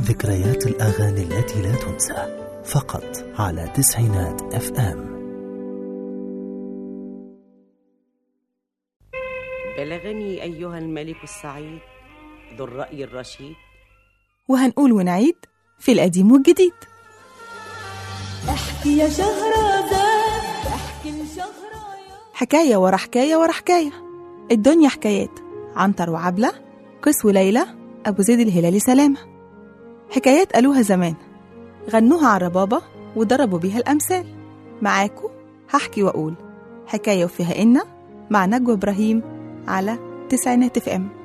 ذكريات الأغاني التي لا تنسى فقط على تسعينات اف ام بلغني أيها الملك السعيد ذو الرأي الرشيد وهنقول ونعيد في القديم والجديد احكي يا شهرزاد احكي لشهريار حكاية ورا حكاية ورا حكاية الدنيا حكايات عنتر وعبلة قيس وليلى أبو زيد الهلالي سلامة حكايات قالوها زمان غنوها على الربابة وضربوا بيها الأمثال معاكو هحكي وأقول حكاية وفيها إن مع نجوى إبراهيم على تسعينات اف ام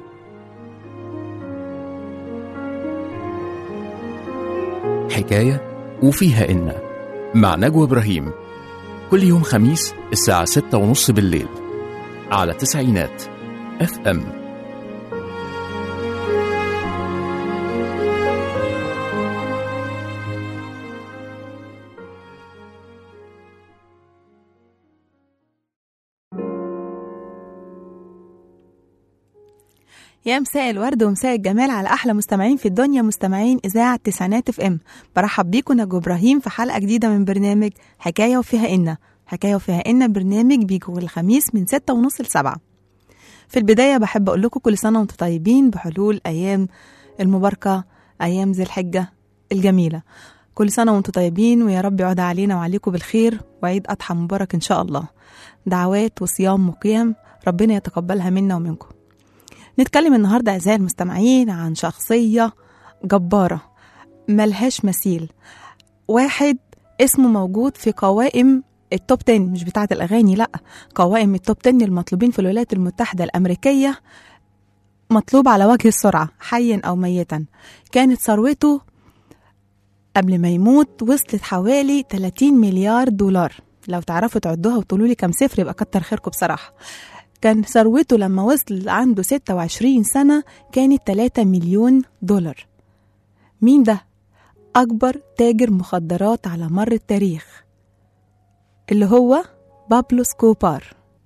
حكاية وفيها إن مع نجوى إبراهيم كل يوم خميس الساعة ستة ونص بالليل على تسعينات اف ام يا مساء الورد ومساء الجمال على احلى مستمعين في الدنيا مستمعين اذاعه تسعينات اف ام برحب بيكم نجوى ابراهيم في حلقه جديده من برنامج حكايه وفيها ان حكايه وفيها ان برنامج بيجي كل الخميس من ستة ونص لسبعة في البدايه بحب اقول لكم كل سنه وانتم طيبين بحلول ايام المباركه ايام ذي الحجه الجميله كل سنه وانتم طيبين ويا رب يعود علينا وعليكم بالخير وعيد اضحى مبارك ان شاء الله دعوات وصيام وقيام ربنا يتقبلها منا ومنكم نتكلم النهاردة أعزائي المستمعين عن شخصية جبارة ملهاش مثيل واحد اسمه موجود في قوائم التوب 10 مش بتاعة الأغاني لأ قوائم التوب 10 المطلوبين في الولايات المتحدة الأمريكية مطلوب على وجه السرعة حيا أو ميتا كانت ثروته قبل ما يموت وصلت حوالي 30 مليار دولار لو تعرفوا تعدوها وتقولوا لي كم صفر يبقى كتر خيركم بصراحة كان ثروته لما وصل عنده 26 سنة كانت 3 مليون دولار مين ده؟ أكبر تاجر مخدرات على مر التاريخ اللي هو بابلو سكوبار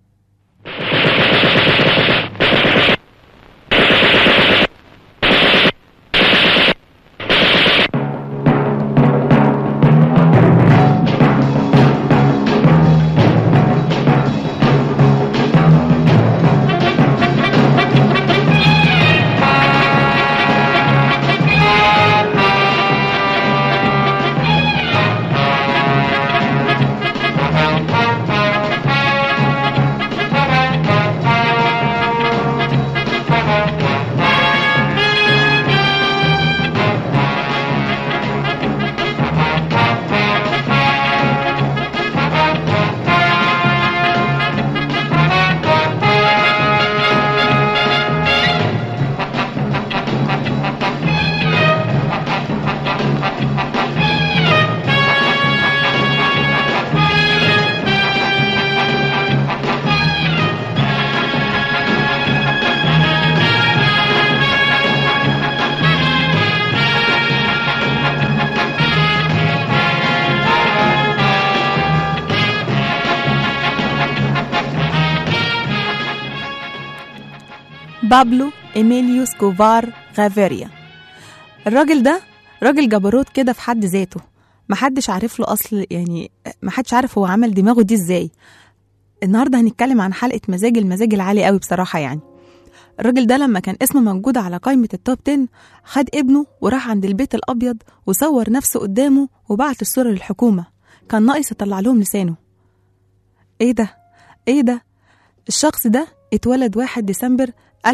بابلو إيميليو سكوفار غافيريا الراجل ده راجل جبروت كده في حد ذاته محدش عارف له أصل يعني محدش عارف هو عمل دماغه دي إزاي النهاردة هنتكلم عن حلقة مزاج المزاج العالي قوي بصراحة يعني الراجل ده لما كان اسمه موجود على قائمة التوب 10 خد ابنه وراح عند البيت الأبيض وصور نفسه قدامه وبعت الصورة للحكومة كان ناقص يطلع لهم لسانه ايه ده ايه ده الشخص ده اتولد 1 ديسمبر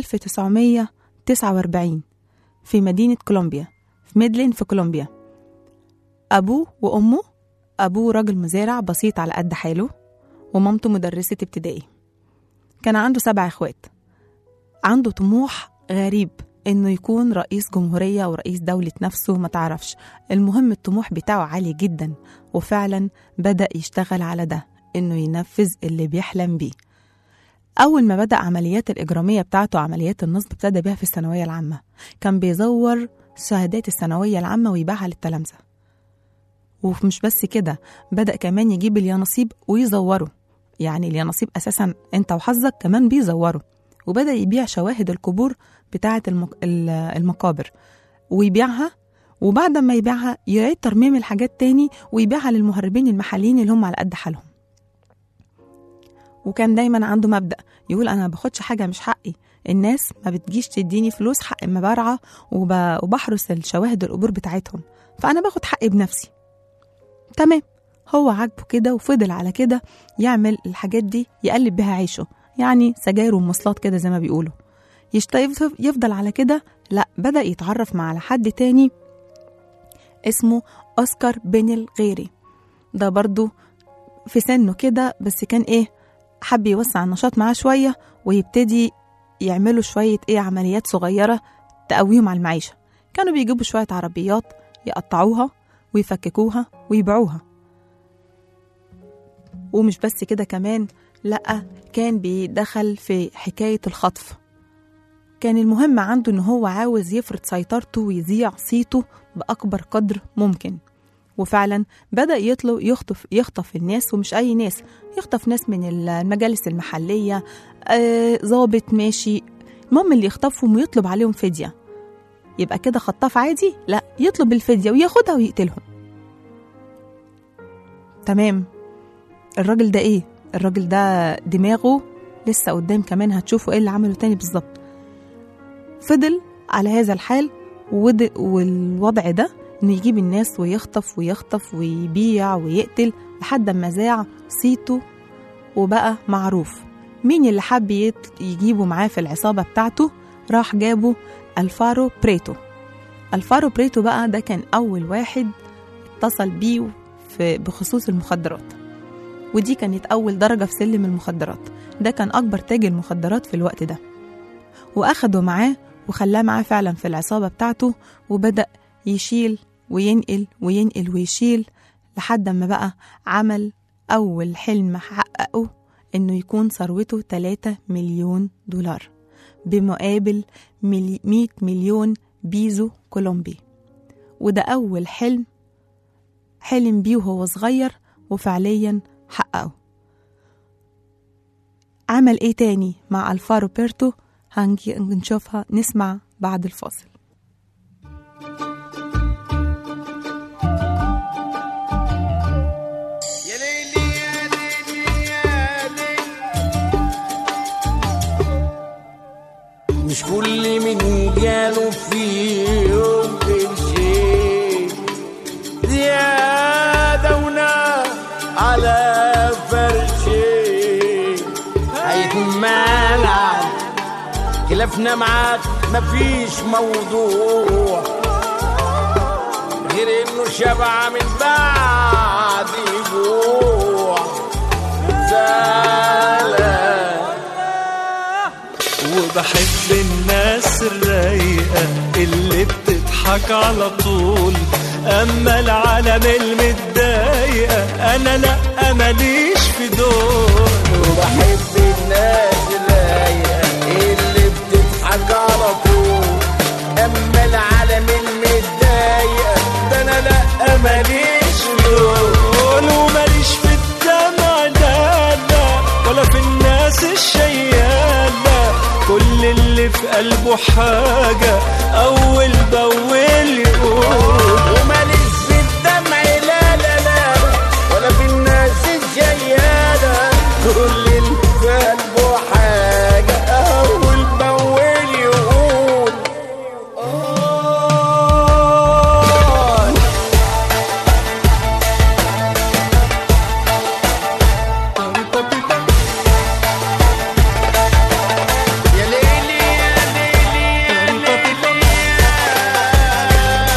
1949 في مدينة كولومبيا في ميدلين في كولومبيا أبوه وأمه أبوه راجل مزارع بسيط على قد حاله ومامته مدرسة ابتدائي كان عنده سبع إخوات عنده طموح غريب إنه يكون رئيس جمهورية أو رئيس دولة نفسه ما تعرفش المهم الطموح بتاعه عالي جدا وفعلا بدأ يشتغل على ده إنه ينفذ اللي بيحلم بيه أول ما بدأ عمليات الإجرامية بتاعته عمليات النصب ابتدى بيها في الثانوية العامة كان بيزور شهادات الثانوية العامة ويبيعها للتلامذة ومش بس كده بدأ كمان يجيب اليانصيب ويزوره يعني اليانصيب أساسا أنت وحظك كمان بيزوره وبدأ يبيع شواهد القبور بتاعة المق... ال- المقابر ويبيعها وبعد ما يبيعها يعيد ترميم الحاجات تاني ويبيعها للمهربين المحليين اللي هم على قد حالهم وكان دايما عنده مبدأ يقول أنا ما باخدش حاجة مش حقي الناس ما بتجيش تديني فلوس حق ما برعى وب... وبحرس الشواهد القبور بتاعتهم فأنا باخد حقي بنفسي تمام هو عاجبه كده وفضل على كده يعمل الحاجات دي يقلب بها عيشه يعني سجاير ومواصلات كده زي ما بيقولوا يشت- يفضل على كده لا بدأ يتعرف مع على حد تاني اسمه أوسكار بين الغيري ده برضو في سنه كده بس كان ايه حب يوسع النشاط معاه شوية ويبتدي يعملوا شوية ايه عمليات صغيرة تقويهم على المعيشة كانوا بيجيبوا شوية عربيات يقطعوها ويفككوها ويبيعوها ومش بس كده كمان لأ كان بيدخل في حكاية الخطف كان المهم عنده إن هو عاوز يفرض سيطرته ويذيع صيته بأكبر قدر ممكن وفعلا بدأ يطلب يخطف يخطف الناس ومش أي ناس يخطف ناس من المجالس المحلية آه، ظابط ماشي المهم اللي يخطفهم ويطلب عليهم فدية يبقى كده خطاف عادي لا يطلب الفدية وياخدها ويقتلهم تمام الراجل ده ايه الراجل ده دماغه لسه قدام كمان هتشوفوا ايه اللي عمله تاني بالظبط فضل على هذا الحال ود- والوضع ده انه يجيب الناس ويخطف ويخطف ويبيع ويقتل لحد ما ذاع صيته وبقى معروف مين اللي حب يت- يجيبه معاه في العصابة بتاعته راح جابه الفارو بريتو الفارو بريتو بقى ده كان أول واحد اتصل بيه في بخصوص المخدرات ودي كانت أول درجة في سلم المخدرات ده كان أكبر تاجر مخدرات في الوقت ده وأخده معاه وخلاه معاه فعلا في العصابة بتاعته وبدأ يشيل وينقل وينقل ويشيل لحد ما بقى عمل أول حلم حققه إنه يكون ثروته 3 مليون دولار بمقابل ملي 100 مليون بيزو كولومبي وده أول حلم حلم بيه وهو صغير وفعليا حققه عمل ايه تاني مع الفارو بيرتو هنجي نشوفها نسمع بعد الفاصل يا ليلي يا ليلي يا ليلي مش كل من جاله في يوم قرشين زيادة ونار على فرشين هيكون مالع خلافنا معاك مفيش موضوع غير انه شبع من بعد جوع زعلان وبحب الناس الرايقة اللي بتضحك على طول أما العالم المتضايقة أنا لأ ماليش في دول وبحب الناس الرايقة اللي بتضحك على طول اما العالم المتضايقة ده انا لا ماليش دول وماليش في الدمع لا لا ولا في الناس الشيالة كل اللي في قلبه حاجة أول بأول يقول وماليش في الدمع لا لا لا ولا في الناس الجيالة كل اللي في قلبه حاجة أول بأول يقول آه يا ليلي يا ليلي يا ليلي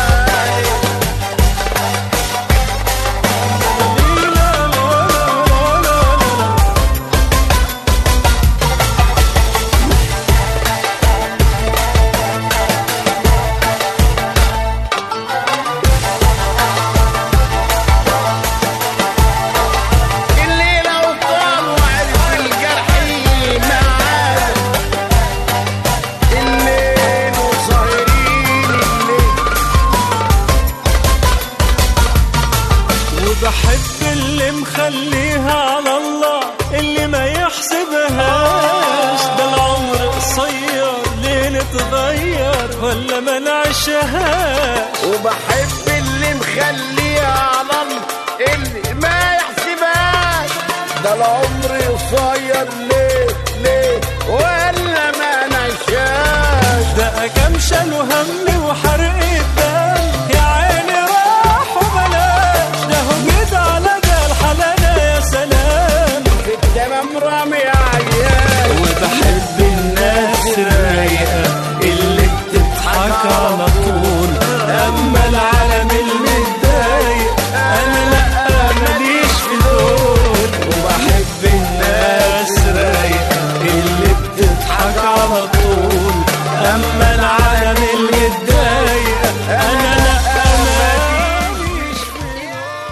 نار ولا ما نعيشهاش وبحب اللي مخليها على الله اللي ما يحسبهاش ده العمر قصير ليه ليه ولا ما نعيشهاش ده كام شال وهم وحرق الدم يا عيني راح وبلاش ده هو جيت على ده الحلالة يا سلام في التمام رامي عيال وبحب الناس الرايقة اللي بتضحك على طول أما العالم المتضايق أنا لأ ماليش في دول وبحب الناس الرايقة اللي بتضحك على طول أما العالم المتضايق أنا لأ ماليش في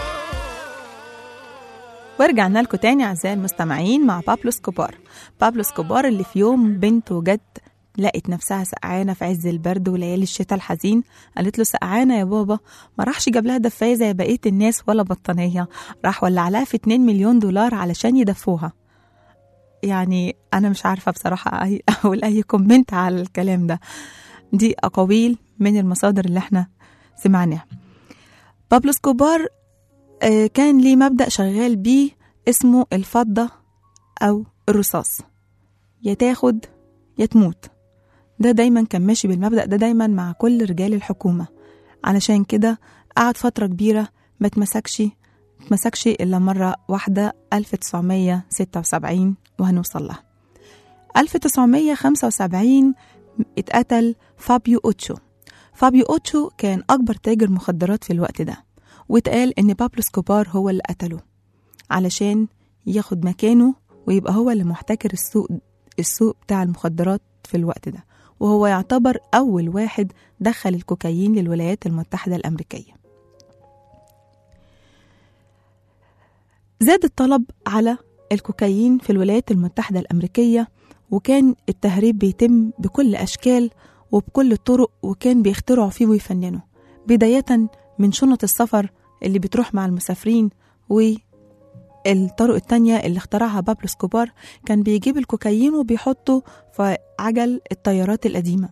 ورجعنا لكم تاني أعزائي المستمعين مع بابلو سكوبار بابلو سكوبار اللي في يوم بنته جت لقت نفسها سقعانة في عز البرد وليالي الشتاء الحزين قالت له سقعانة يا بابا ما راحش جاب لها دفاية زي بقية الناس ولا بطانية راح ولع لها في 2 مليون دولار علشان يدفوها يعني أنا مش عارفة بصراحة أي أقول أي كومنت على الكلام ده دي أقاويل من المصادر اللي احنا سمعناها بابلو سكوبار آه، كان ليه مبدأ شغال بيه اسمه الفضة أو الرصاص يا تاخد يا تموت ده دايما كان ماشي بالمبدأ ده دايما مع كل رجال الحكومة علشان كده قعد فترة كبيرة ما اتمسكش اتمسكش إلا مرة واحدة 1976 وهنوصل لها 1975 اتقتل فابيو أوتشو فابيو أوتشو كان أكبر تاجر مخدرات في الوقت ده واتقال إن بابلو سكوبار هو اللي قتله علشان ياخد مكانه ويبقى هو اللي محتكر السوق السوق بتاع المخدرات في الوقت ده وهو يعتبر أول واحد دخل الكوكايين للولايات المتحدة الأمريكية زاد الطلب على الكوكايين في الولايات المتحدة الأمريكية وكان التهريب بيتم بكل أشكال وبكل الطرق وكان بيخترعوا فيه ويفننوا بداية من شنط السفر اللي بتروح مع المسافرين والطرق التانية اللي اخترعها بابلو سكوبار كان بيجيب الكوكايين وبيحطه في عجل الطيارات القديمة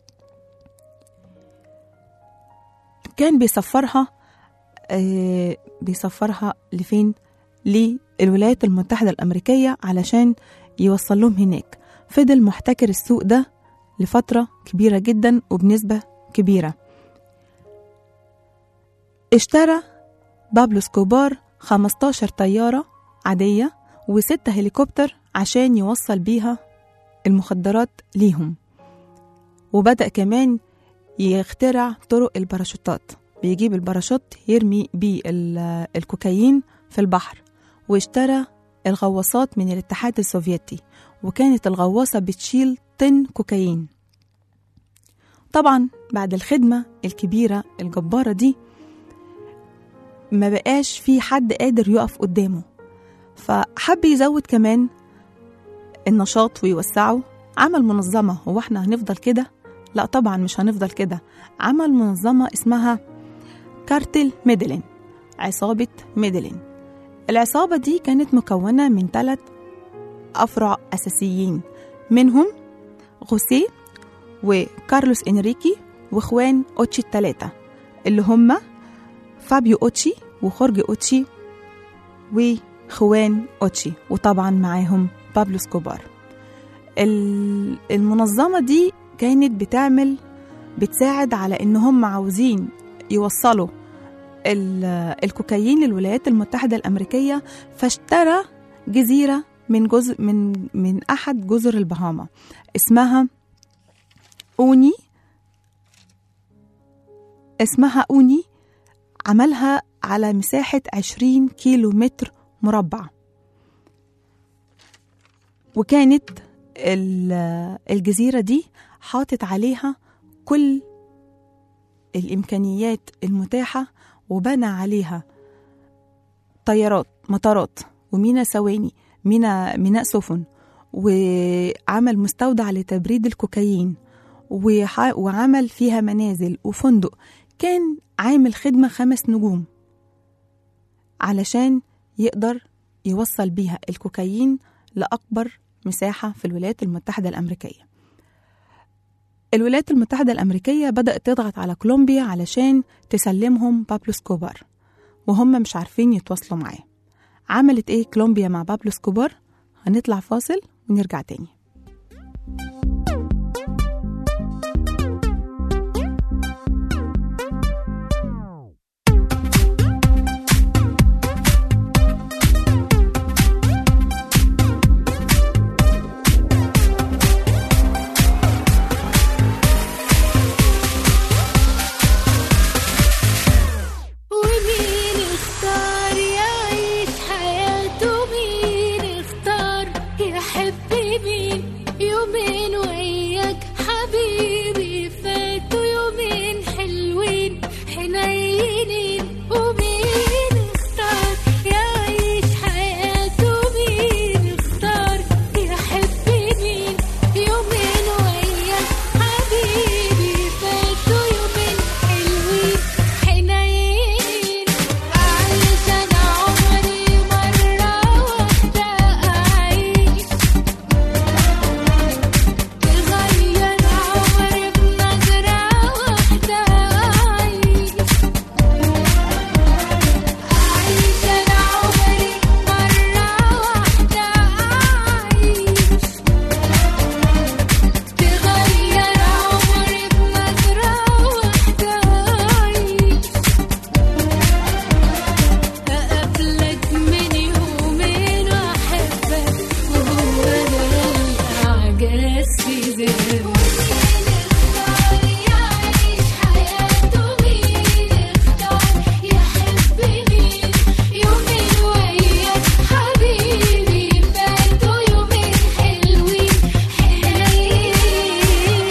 كان بيسفرها آه بيسفرها لفين؟ للولايات المتحدة الأمريكية علشان يوصل لهم هناك فضل محتكر السوق ده لفترة كبيرة جدا وبنسبة كبيرة اشترى بابلو سكوبار 15 طيارة عادية وستة هليكوبتر عشان يوصل بيها المخدرات ليهم وبدأ كمان يخترع طرق الباراشوتات بيجيب الباراشوت يرمي بيه ال- الكوكايين في البحر واشترى الغواصات من الاتحاد السوفيتي وكانت الغواصة بتشيل طن كوكايين طبعا بعد الخدمة الكبيرة الجبارة دي ما بقاش في حد قادر يقف قدامه فحب يزود كمان النشاط ويوسعه عمل منظمة هو احنا هنفضل كده؟ لا طبعا مش هنفضل كده عمل منظمة اسمها كارتل ميدلين عصابة ميدلين العصابة دي كانت مكونة من ثلاث أفرع أساسيين منهم غوسيه وكارلوس إنريكي وإخوان أوتشي التلاتة اللي هم فابيو أوتشي وخورج أوتشي وخوان أوتشي وطبعا معاهم بابلو سكوبار ال- المنظمة دي كانت بتعمل بتساعد على إن هم عاوزين يوصلوا ال- الكوكايين للولايات المتحدة الأمريكية فاشترى جزيرة من جزء من من أحد جزر البهاما اسمها أوني اسمها أوني عملها على مساحة 20 كيلو متر مربع وكانت ال- الجزيرة دي حاطط عليها كل الإمكانيات المتاحة وبنى عليها طيارات مطارات ومينا ثواني مينا ميناء سفن وعمل مستودع لتبريد الكوكايين وح- وعمل فيها منازل وفندق كان عامل خدمة خمس نجوم علشان يقدر يوصل بيها الكوكايين لأكبر مساحة في الولايات المتحدة الأمريكية الولايات المتحدة الأمريكية بدأت تضغط على كولومبيا علشان تسلمهم بابلو سكوبار وهم مش عارفين يتواصلوا معاه عملت ايه كولومبيا مع بابلو سكوبار هنطلع فاصل ونرجع تاني ومين اختار يعيش حياته مين اختار يحب مين يومين وياك حبيبي فاتوا يومين حلوين حنينين ومين اختار يعيش حياته مين اختار يحب مين يومين وياك حبيبي فاتوا يومين حلوين حنين أعيش أنا عمري مرة واحدة أعيش تغير عمري بنظرة واحدة أعيش أعيش أنا عمري مرة واحدة أعيش تغير عمري بنظرة واحدة أعيش أقابلك من يومين وأحبك وهو ده الأعجاز في ذهني يعيش حياته مين اختار يحب مين يومين وياك حبيبي فاتوا يومين حلوين حنين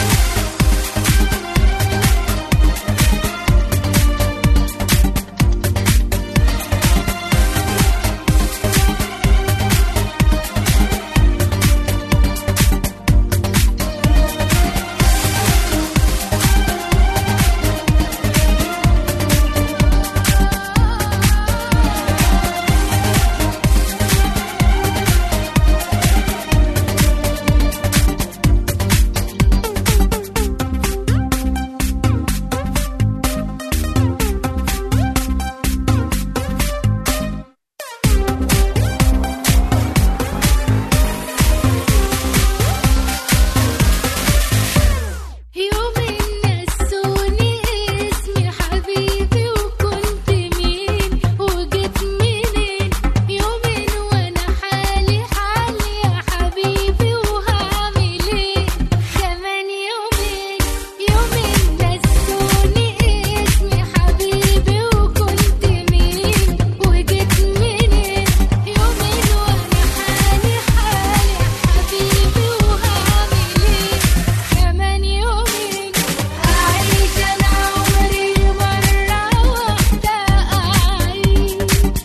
يوم نسوني اسمي حبيبي وكنت مين وجيت منين يومين وانا حالي حالي يا حبيبي وهعمل ايه كمان يومين يومين نسوني اسمي حبيبي وكنت مين وجيت منين يومين وانا حالي حالي يا حبيبي وهعمل ايه كمان يومين أعيش أنا عمري مرة واحدة أعيش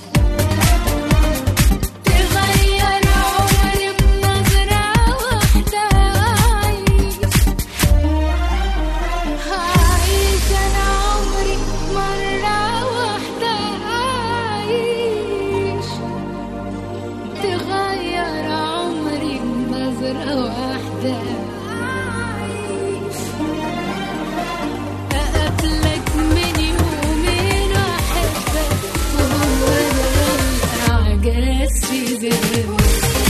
تغير عمري بنظرة واحدة أعيش هعيش أنا عمري مرة واحدة أعيش تغير عمري بنظرة واحدة أعيش أقابلك من يومين وأحبك وهو ده الأعجاز في ذهني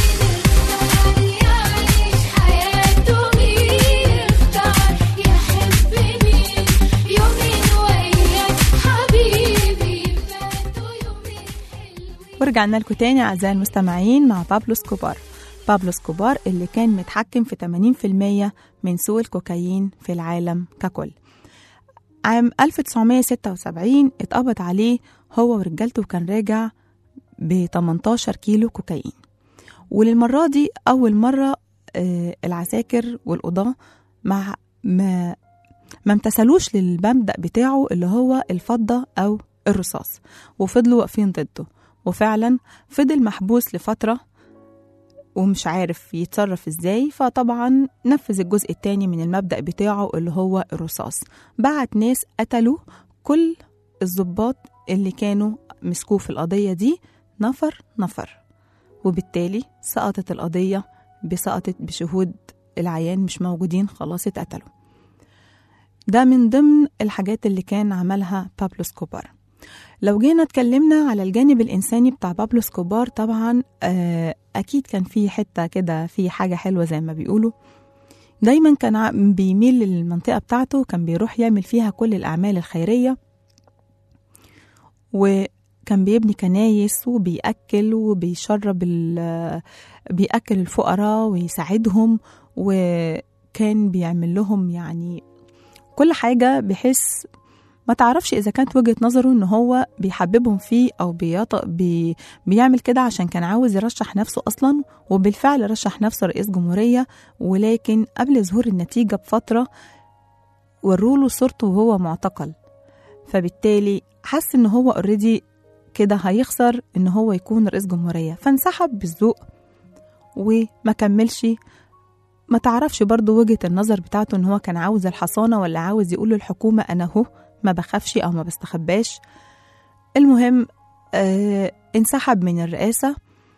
يعيش حياته مين اختار يحب مين يومين وياك حبيبي فاتوا يومين حلوين ورجعنا لكم تاني أعزائي المستمعين مع بابلو سكوبار بابلو سكوبار اللي كان متحكم في 80% من سوق الكوكايين في العالم ككل عام 1976 اتقبض عليه هو ورجالته وكان راجع ب 18 كيلو كوكايين وللمرة دي أول مرة آه، العساكر والقضاة مع ما ما امتثلوش للمبدأ بتاعه اللي هو الفضة أو الرصاص وفضلوا واقفين ضده وفعلا فضل محبوس لفترة ومش عارف يتصرف ازاي فطبعا نفذ الجزء التاني من المبدأ بتاعه اللي هو الرصاص بعت ناس قتلوا كل الضباط اللي كانوا مسكوه في القضية دي نفر نفر وبالتالي سقطت القضية بسقطت بشهود العيان مش موجودين خلاص اتقتلوا ده من ضمن الحاجات اللي كان عملها بابلو سكوبار لو جينا اتكلمنا على الجانب الإنساني بتاع بابلو سكوبار طبعا آه، أكيد كان في حتة كده في حاجة حلوة زي ما بيقولوا دايما كان ع- بيميل للمنطقة بتاعته كان بيروح يعمل فيها كل الأعمال الخيرية وكان بيبني كنايس وبيأكل وبيشرب ال- بيأكل الفقراء ويساعدهم وكان بيعمل لهم يعني كل حاجة بحيث ما تعرفش إذا كانت وجهة نظره إن هو بيحببهم فيه أو بيط... بي... بيعمل كده عشان كان عاوز يرشح نفسه أصلا وبالفعل رشح نفسه رئيس جمهورية ولكن قبل ظهور النتيجة بفترة وروله صورته وهو معتقل فبالتالي حس إن هو اوريدي كده هيخسر إن هو يكون رئيس جمهورية فانسحب بالذوق وما كملش ما تعرفش برضو وجهة النظر بتاعته إن هو كان عاوز الحصانة ولا عاوز يقول للحكومة أنا هو ما بخافش أو ما بستخباش المهم آه انسحب من الرئاسة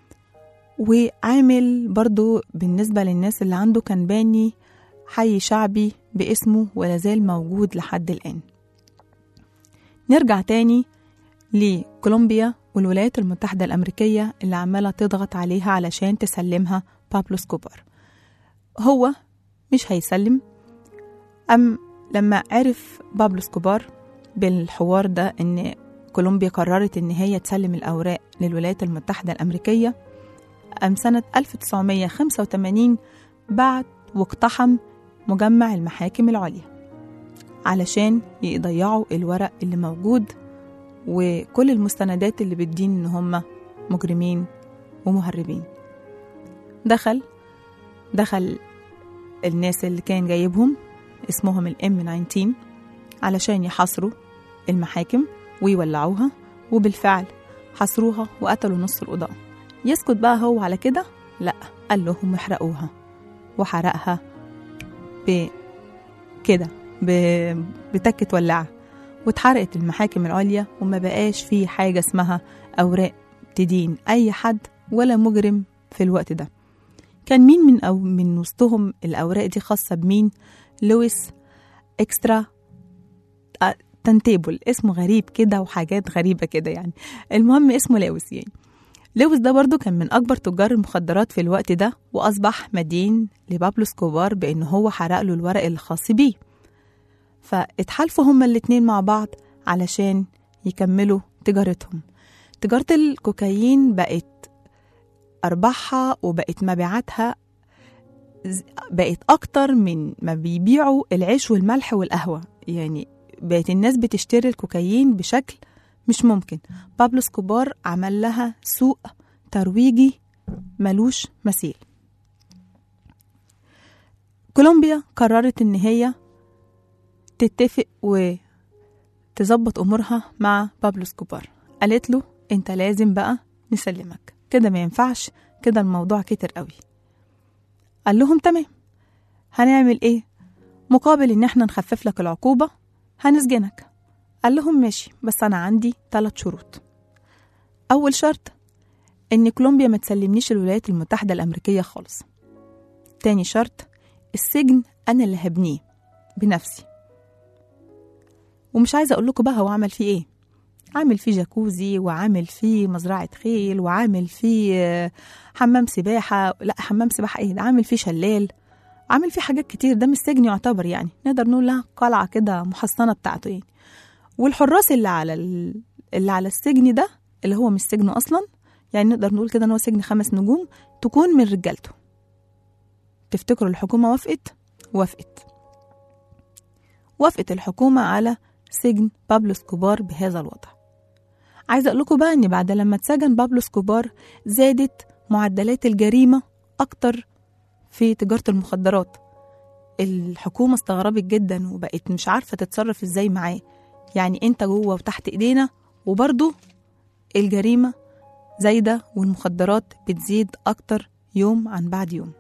وعامل برضو بالنسبة للناس اللي عنده كان باني حي شعبي باسمه ولا زال موجود لحد الآن نرجع تاني لكولومبيا والولايات المتحدة الأمريكية اللي عمالة تضغط عليها علشان تسلمها بابلو سكوبار هو مش هيسلم أم لما عرف بابلو سكوبار بالحوار ده إن كولومبيا قررت إن هي تسلم الأوراق للولايات المتحدة الأمريكية أم سنة 1985 بعت واقتحم مجمع المحاكم العليا علشان يضيعوا الورق اللي موجود وكل المستندات اللي بتدين إن هم مجرمين ومهربين دخل دخل الناس اللي كان جايبهم اسمهم الام 19 علشان يحاصروا المحاكم ويولعوها وبالفعل حاصروها وقتلوا نص القضاء يسكت بقى هو على كده لا قال لهم احرقوها وحرقها بكده ب- بتكة ولعة واتحرقت المحاكم العليا وما بقاش في حاجة اسمها أوراق تدين أي حد ولا مجرم في الوقت ده كان مين من أو من وسطهم الأوراق دي خاصة بمين لويس إكسترا آه، تنتيبل اسمه غريب كده وحاجات غريبة كده يعني المهم اسمه لويس يعني لويس ده برضو كان من أكبر تجار المخدرات في الوقت ده وأصبح مدين لبابلو سكوبار بأن هو حرق له الورق الخاص بيه فاتحالفوا هما الاتنين مع بعض علشان يكملوا تجارتهم تجارة الكوكايين بقت أرباحها وبقت مبيعاتها ز- بقت أكتر من ما بيبيعوا العيش والملح والقهوة يعني بقت الناس بتشتري الكوكايين بشكل مش ممكن بابلو سكوبار عمل لها سوق ترويجي ملوش مثيل كولومبيا قررت إن هي تتفق وتظبط أمورها مع بابلو سكوبار قالت له أنت لازم بقى نسلمك كده ما ينفعش كده الموضوع كتر قوي قال لهم تمام هنعمل ايه مقابل ان احنا نخفف لك العقوبة هنسجنك قال لهم ماشي بس انا عندي ثلاث شروط اول شرط ان كولومبيا ما تسلمنيش الولايات المتحدة الامريكية خالص تاني شرط السجن انا اللي هبنيه بنفسي ومش عايزة اقول لكم بقى هو عمل فيه ايه عامل فيه جاكوزي وعامل فيه مزرعة خيل وعامل فيه آه، حمام سباحة لا حمام سباحة ايه ده عامل فيه شلال عامل فيه حاجات كتير ده مش سجن يعتبر يعني نقدر نقول لها قلعة كده محصنة بتاعته يعني والحراس اللي على ال... اللي على السجن ده اللي هو مش سجنه أصلا يعني نقدر نقول كده إن هو سجن خمس نجوم تكون من رجالته تفتكروا الحكومة وافقت؟ وافقت وافقت الحكومة على سجن بابلو سكوبار بهذا الوضع عايزة أقول لكم بقى إن بعد لما اتسجن بابلو سكوبار زادت معدلات الجريمة أكتر في تجارة المخدرات الحكومة استغربت جدا وبقت مش عارفة تتصرف ازاي معاه يعني انت جوه وتحت ايدينا وبرضه الجريمة زايدة والمخدرات بتزيد أكتر يوم عن بعد يوم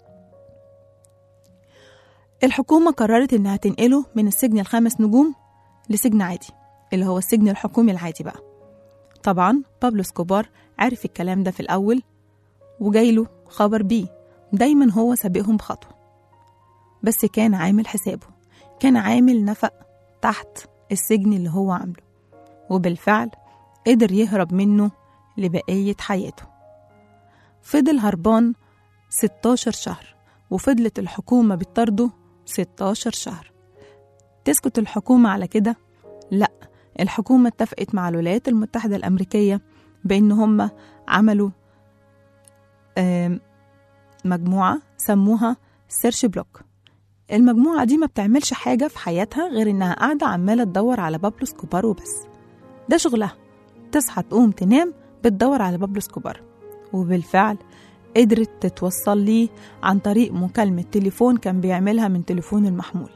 الحكومة قررت إنها تنقله من السجن الخمس نجوم لسجن عادي اللي هو السجن الحكومي العادي بقى طبعا بابلو سكوبار عرف الكلام ده في الأول وجايله خبر بيه دايما هو سابقهم بخطوة بس كان عامل حسابه كان عامل نفق تحت السجن اللي هو عامله وبالفعل قدر يهرب منه لبقية حياته فضل هربان 16 شهر وفضلت الحكومة بتطرده 16 شهر تسكت الحكومة على كده؟ لأ الحكومة اتفقت مع الولايات المتحدة الأمريكية بإن هم عملوا آم، مجموعة سموها سيرش بلوك المجموعة دي ما بتعملش حاجة في حياتها غير إنها قاعدة عمالة تدور على بابلو سكوبار وبس ده شغلها تصحى تقوم تنام بتدور على بابلو سكوبار وبالفعل قدرت تتوصل ليه عن طريق مكالمة تليفون كان بيعملها من تليفون المحمول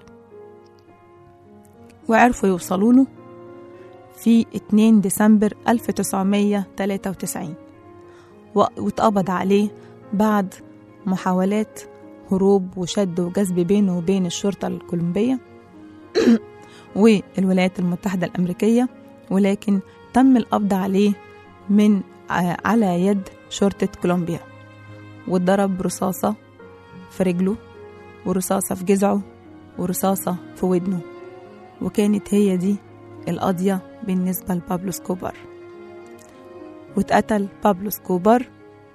وعرفوا يوصلوا له في 2 ديسمبر 1993 و- واتقبض عليه بعد محاولات هروب وشد وجذب بينه وبين الشرطة الكولومبية والولايات المتحدة الأمريكية ولكن تم القبض عليه من ع- على يد شرطة كولومبيا واتضرب رصاصة في رجله ورصاصة في جذعه ورصاصة في ودنه وكانت هي دي القضية بالنسبة لبابلو سكوبار واتقتل بابلو سكوبار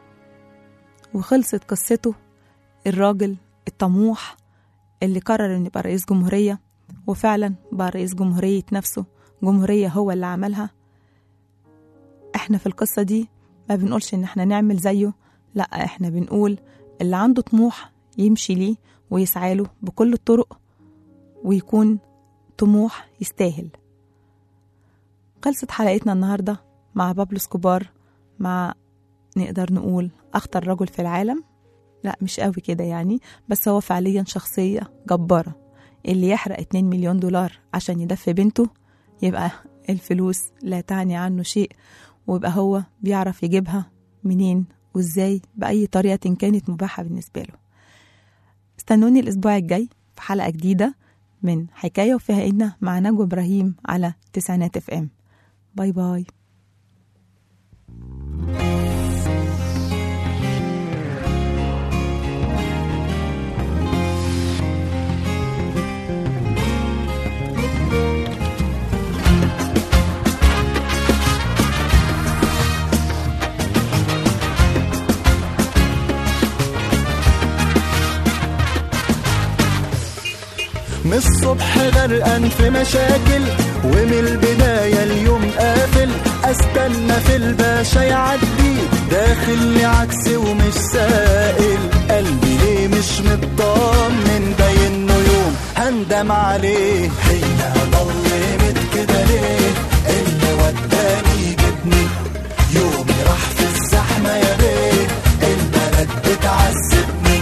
وخلصت قصته الراجل الطموح اللي قرر انه يبقى رئيس جمهورية وفعلا بقى رئيس جمهورية نفسه جمهورية هو اللي عملها احنا في القصة دي ما بنقولش ان احنا نعمل زيه لا احنا بنقول اللي عنده طموح يمشي ليه ويسعى له بكل الطرق ويكون طموح يستاهل خلصت حلقتنا النهاردة مع بابلو سكوبار مع نقدر نقول أخطر رجل في العالم لا مش قوي كده يعني بس هو فعليا شخصية جبارة اللي يحرق 2 مليون دولار عشان يدفي بنته يبقى الفلوس لا تعني عنه شيء ويبقى هو بيعرف يجيبها منين وازاي بأي طريقة كانت مباحة بالنسبة له استنوني الأسبوع الجاي في حلقة جديدة من حكاية وفيها إن مع نجوى إبراهيم على تسعينات اف ام باي باي من الصبح غرقان في مشاكل ومن البداية اليوم قافل استنى في الباشا يعدي داخل لي عكس ومش سائل قلبي ليه مش مطمن باين انه يوم هندم عليه هي ضلمت كده ليه اللي وداني جبني يومي راح في الزحمة يا بيه البلد بتعذبني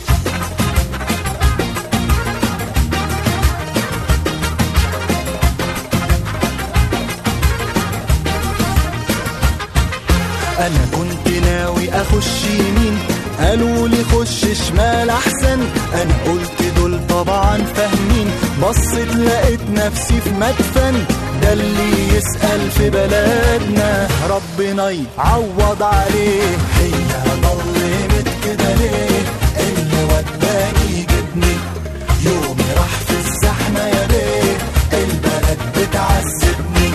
انا كنت ناوي اخش يمين قالوا لي خش شمال احسن انا قلت دول طبعا فاهمين بصيت لقيت نفسي في مدفن ده اللي يسأل في بلدنا ربنا يعوض عليه هي ضلمت كده ليه اللي وداني جبني يومي راح في الزحمة يا بيه البلد بتعذبني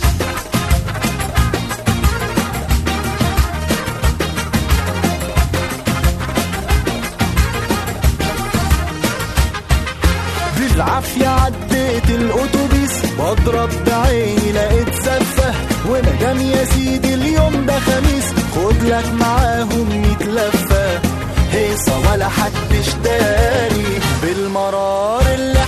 بالعافية عديت الأتوبيس بضرب بعيني لقيت زفة ومدام يا سيدي اليوم ده خميس خد لك معاهم ميت لفة هيصة ولا حدش داري بالمرار اللي